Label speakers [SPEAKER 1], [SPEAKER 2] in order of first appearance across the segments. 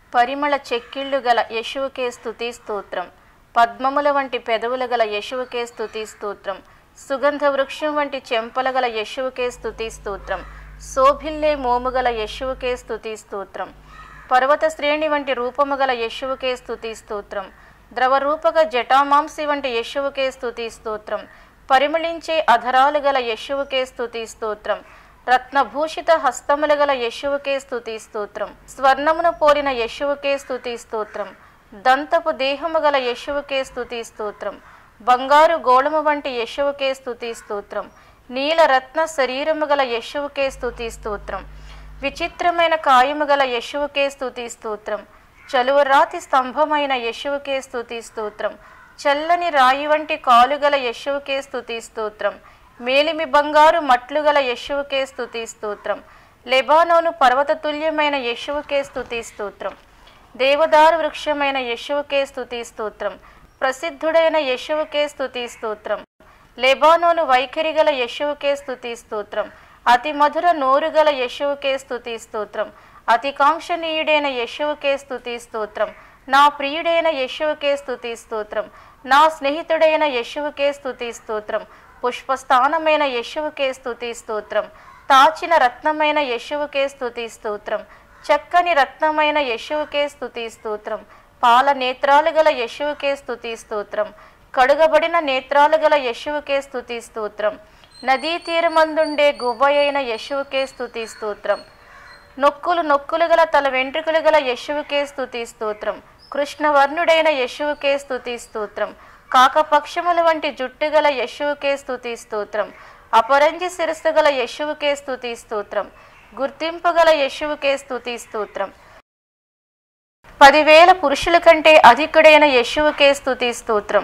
[SPEAKER 1] పరిమళ చెక్కిళ్ళు గల యశువుకే స్తుతి స్తోత్రం పద్మముల వంటి పెదవుల గల యశువుకే స్తుతి స్తోత్రం సుగంధ వృక్షం వంటి చెంపల గల యశువుకే స్తుతి స్తోత్రం శోభిల్లే మోము గల యశువుకే స్తుతి స్తోత్రం పర్వత శ్రేణి వంటి రూపము గల యశువుకే స్తుతి స్తోత్రం ద్రవరూపక జటామాంసి వంటి యశువుకే స్తుతి స్తోత్రం పరిమళించే అధరాలు గల యశువుకే స్తుతి స్తోత్రం రత్నభూషిత హస్తములు గల యశువుకే స్తుతి స్తోత్రం స్వర్ణమును పోలిన యశువుకే స్తుతి స్తోత్రం దంతపు దేహము గల యశువుకే స్తుతి స్తోత్రం బంగారు గోళము వంటి యశువుకే స్తుతి స్తోత్రం నీల రత్న శరీరము గల యశువుకే స్తుతి స్తోత్రం విచిత్రమైన కాయము గల యశువుకే స్తుతి స్తోత్రం చలువరాతి స్తంభమైన యశువుకే స్తుతి స్తోత్రం చల్లని రాయి వంటి కాలుగల యశువుకే స్తుతి స్తోత్రం మేలిమి బంగారు మట్లుగల యశువుకే స్తుతి స్తోత్రం లెబానోను పర్వత తుల్యమైన యశువుకే స్తుతి స్తోత్రం దేవదారు వృక్షమైన యశువుకే స్తుతి స్తోత్రం ప్రసిద్ధుడైన యశువుకే స్తుతి స్తోత్రం లెబానోను వైఖరి గల యశువుకే స్తుతి స్తోత్రం అతి మధుర నోరు గల యశువుకే స్తుతి స్తోత్రం అతి కాంక్షణీయుడైన యశువుకే స్తుతి స్తోత్రం నా ప్రియుడైన యశువుకే స్తుతి స్తోత్రం నా స్నేహితుడైన యశువుకే స్తుతి స్తోత్రం పుష్పస్థానమైన యశువుకే స్తుతి స్తోత్రం తాచిన రత్నమైన యశువుకే స్తుతి స్తోత్రం చక్కని రత్నమైన యశువుకే స్తుతి స్తోత్రం పాల నేత్రాలు గల యశువుకే స్తుతి స్తోత్రం కడుగబడిన నేత్రాలు గల యశువుకే స్తుతి స్తోత్రం నదీ తీరమందుండే గువ్వయైన యశువుకే స్తుతి స్తోత్రం నొక్కులు నొక్కులు గల తల వెంట్రుకలు గల యశువుకే స్తుతి స్తోత్రం కృష్ణవర్ణుడైన యశువుకే స్తుతి స్తోత్రం కాకపక్షముల వంటి జుట్టు గల యశువుకే స్తుతి స్తోత్రం అపరంజి శిరస్సు గల యశువుకే స్తుతి స్తోత్రం గుర్తింపు గల యశువుకే స్తుతి స్తోత్రం పదివేల పురుషుల కంటే అధికుడైన యశువుకే స్తుతి స్తోత్రం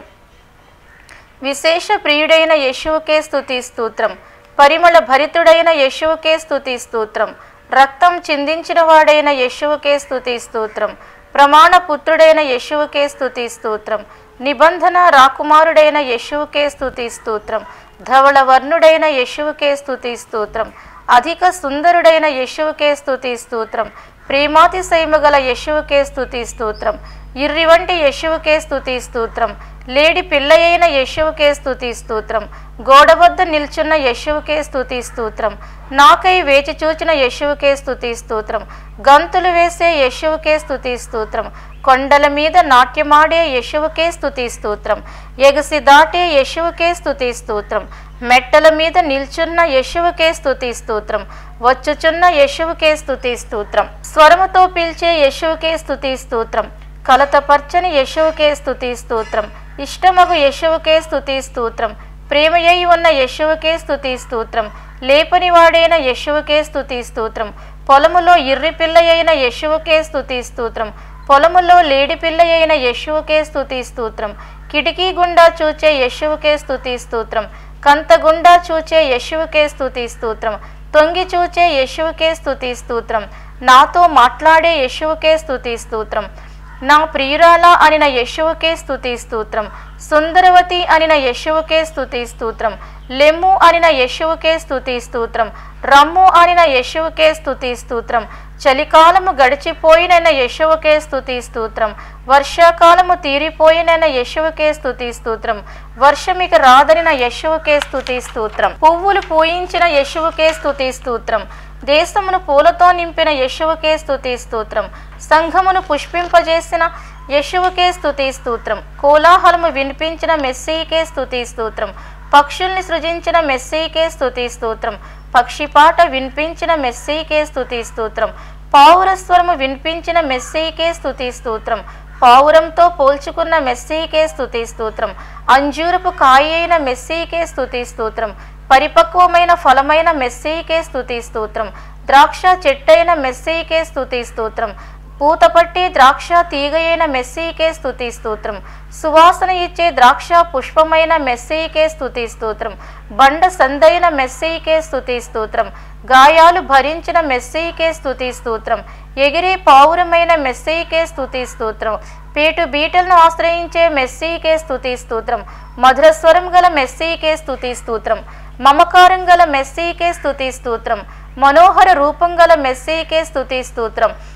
[SPEAKER 1] విశేష ప్రియుడైన యశువుకే స్తుతి స్తోత్రం పరిమళ భరితుడైన యశువుకే స్తుతి స్తోత్రం రక్తం చిందించిన వాడైన యశువుకే స్తుతి స్తోత్రం ప్రమాణ పుత్రుడైన యశువుకే స్తుతి స్తోత్రం నిబంధన రాకుమారుడైన యశువుకే స్తుతి స్తోత్రం ధవళ వర్ణుడైన యశువుకే స్తుతి స్తోత్రం అధిక సుందరుడైన యశువుకే స్తుతి స్తోత్రం ప్రేమాతిశయము గల యశువుకే స్తుతి స్తోత్రం ఇర్రి వంటి యశువుకే స్తుతి స్తోత్రం లేడి పిల్లయైన యశువుకే స్తుతి స్తోత్రం గోడ వద్ద నిల్చున్న యశువుకే స్తుతి స్తోత్రం నాకై వేచి చూచిన యశువుకే స్తుతి స్తోత్రం గంతులు వేసే యశువుకే స్తుతి స్తోత్రం కొండల మీద నాట్యమాడే యశువుకే స్తుతి స్తోత్రం ఎగసి దాటే యశువుకే స్తుతి స్తోత్రం మెట్టల మీద నిల్చున్న యశువుకే స్తుతి స్తోత్రం వచ్చుచున్న యశువుకే స్తుతి స్తోత్రం స్వరముతో పిలిచే యశువుకే స్తుతి స్తోత్రం కలతపర్చని యశువుకే స్తుతి స్తోత్రం ఇష్టమగు యశువుకే స్తుతి స్తోత్రం ప్రేమయ్యి ఉన్న యశువుకే స్తుతి స్తోత్రం లేపని వాడైన యశువుకే స్తుతి స్తోత్రం పొలములో ఇర్రి పిల్లయైన యశువుకే స్తుతి స్తోత్రం పొలములో లేడి పిల్లయైన యశువుకే స్తుతి స్తోత్రం కిటికీ గుండా చూచే యశువుకే స్తుతి స్తోత్రం కంత గుండా చూచే యశువుకే స్తుతి స్తోత్రం తొంగి చూచే యశువుకే స్తుతి స్తోత్రం నాతో మాట్లాడే యశువుకే స్తుతి స్తోత్రం నా ప్రియురాల అనిన యశువుకే స్తుతి స్తోత్రం సుందరవతి అనిన యశువుకే స్తుతి స్తోత్రం లెమ్ము అనిన యశువుకే స్తుతి స్తోత్రం రమ్ము అనిన యశువుకే స్తుతి స్తోత్రం చలికాలము గడిచిపోయినైన యశువుకే స్తుతి స్తోత్రం వర్షాకాలము తీరిపోయినైన యశువుకే స్తుతి స్తోత్రం వర్షమిక రాదనిన యశువుకే స్తుతి స్తోత్రం పువ్వులు పూయించిన యశువుకే స్తుతి స్తోత్రం దేశమును పూలతో నింపిన యశువుకే స్తుతి స్తోత్రం సంఘమును పుష్పింపజేసిన యశువుకే స్తుతి స్తోత్రం కోలాహలము వినిపించిన మెస్సీకే స్తుతి స్తోత్రం పక్షుల్ని సృజించిన మెస్సీకే స్తుతి స్తోత్రం పక్షిపాట వినిపించిన మెస్సీకే స్తుతి స్తోత్రం పావురస్వరము వినిపించిన మెస్సీకే స్తుతి స్తోత్రం పావురంతో పోల్చుకున్న మెస్సీకే స్తుతి స్తోత్రం అంజూరపు కాయ అయిన మెస్సీకే స్తుతి స్తోత్రం పరిపక్వమైన ఫలమైన మెస్సీకే స్తుతి స్తోత్రం ద్రాక్ష చెట్టైన మెస్సీకే స్తుతి స్తోత్రం పూతపట్టి ద్రాక్ష తీగయైన మెస్సీకే స్తుతి స్తోత్రం సువాసన ఇచ్చే ద్రాక్ష పుష్పమైన మెస్సీకే స్తుతి స్తోత్రం బండ సందైన మెస్సీకే స్తుతి స్తోత్రం గాయాలు భరించిన మెస్సీకే స్తుతి స్తోత్రం ఎగిరే పావురమైన మెస్సీకే స్తుతి స్తోత్రం పేటు బీటలను ఆశ్రయించే మెస్సీకే స్తుతి స్తోత్రం మధుర స్వరం గల మెస్సీకే స్తుతి స్తోత్రం మమకారం గల మెస్సీకే స్తుతి స్తోత్రం మనోహర రూపం గల మెస్సీకే స్తుతి స్తోత్రం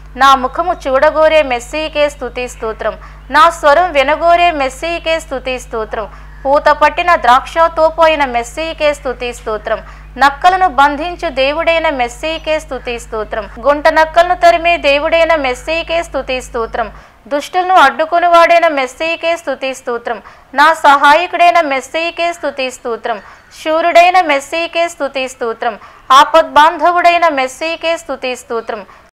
[SPEAKER 1] నా ముఖము చూడగోరే మెస్సీకే స్తుతి స్తోత్రం నా స్వరం వినగోరే మెస్సీకే స్తుతి స్తోత్రం పూత పట్టిన ద్రాక్ష తోపు అయిన మెస్సీకే స్తుతి స్తోత్రం నక్కలను బంధించు దేవుడైన మెస్సీకే స్తుతి స్తోత్రం గుంట నక్కలను తరిమే దేవుడైన మెస్సీకే స్తుతి స్తోత్రం దుష్టులను అడ్డుకుని వాడైన మెస్సీకే స్తుతి స్తోత్రం నా సహాయకుడైన మెస్సీకే స్తుతి స్తోత్రం శూరుడైన మెస్సీకే స్తుతి స్తోత్రం ఆపద్బాంధవుడైన మెస్సీకే స్తుతి స్తోత్రం